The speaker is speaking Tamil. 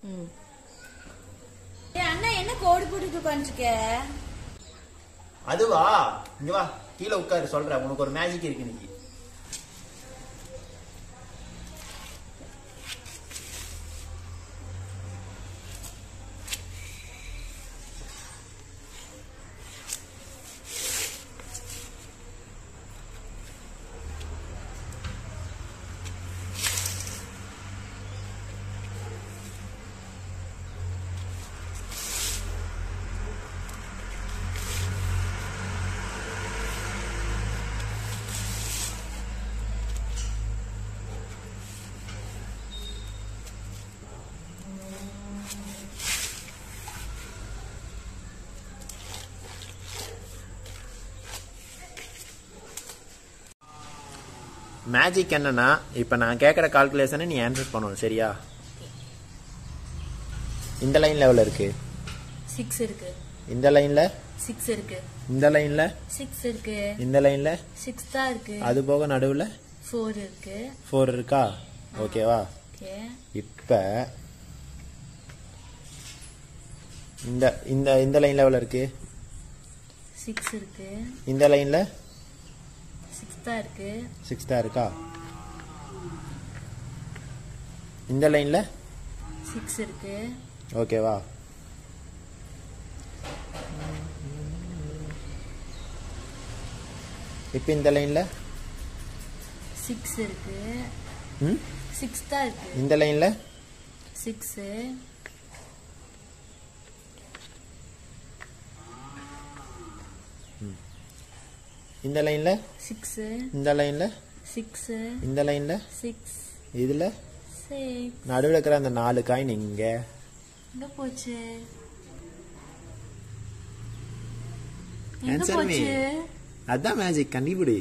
ம் ஏய் அண்ணா என்ன கோடு போட்டுட்டு உட்காந்துருக்க அதுவா இங்க வா கீழே உட்காரு சொல்றேன் உனக்கு ஒரு மேஜிக் இருக்கு இன்னைக்கு மேஜிக் என்னன்னா இப்போ நான் கேட்குற கால்குலேஷனை நீ ஆன்சர் பண்ணணும் சரியா இந்த லைன்ல எவ்வளோ இருக்கு சிக்ஸ் இருக்கு இந்த லைன்ல சிக்ஸ் இருக்கு இந்த லைன்ல சிக்ஸ் இருக்கு இந்த லைன்ல சிக்ஸ் தான் இருக்கு அது போக நடுவில் ஃபோர் இருக்கு ஃபோர் இருக்கா ஓகேவா ஓகே இப்போ இந்த இந்த இந்த லைன்ல எவ்வளோ இருக்கு சிக்ஸ் இருக்கு இந்த லைன்ல சிக்ஸ் தான் இருக்கு சிக்ஸ் தான் இருக்கா இந்த லைன்ல சிக்ஸ் இருக்கு ஓகேவா இப்போ இந்த லைன்ல சிக்ஸ் இருக்கு ம் சிக்ஸ் தான் இருக்கு இந்த லைன்ல சிக்ஸு இந்த லைன்ல சிக்ஸு இந்த லைன்ல சிக்ஸு இந்த லைன்ல சிக்ஸ் இதுல சிக்ஸ் நடுவில் இருக்கிற அந்த நாலு காயின் இங்க எங்க போச்சு எங்க Answer me. போச்சு அதான் மேஜிக் கண்டிப்பிடி